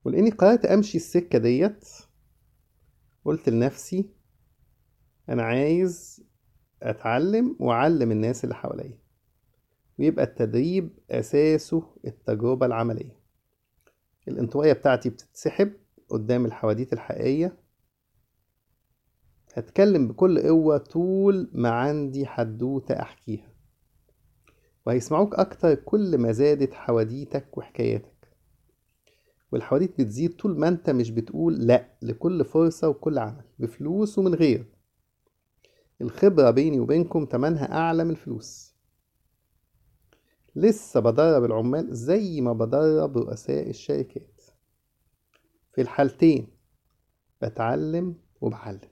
ولاني قررت امشي السكه ديت قلت لنفسي انا عايز اتعلم واعلم الناس اللي حواليا ويبقى التدريب اساسه التجربه العمليه الانطوائيه بتاعتي بتتسحب قدام الحواديت الحقيقيه هتكلم بكل قوه طول ما عندي حدوته احكيها وهيسمعوك اكتر كل ما زادت حواديتك وحكاياتك والحواديت بتزيد طول ما انت مش بتقول لا لكل فرصة وكل عمل بفلوس ومن غير الخبرة بيني وبينكم تمنها أعلى من الفلوس لسه بدرب العمال زي ما بدرب رؤساء الشركات في الحالتين بتعلم وبعلم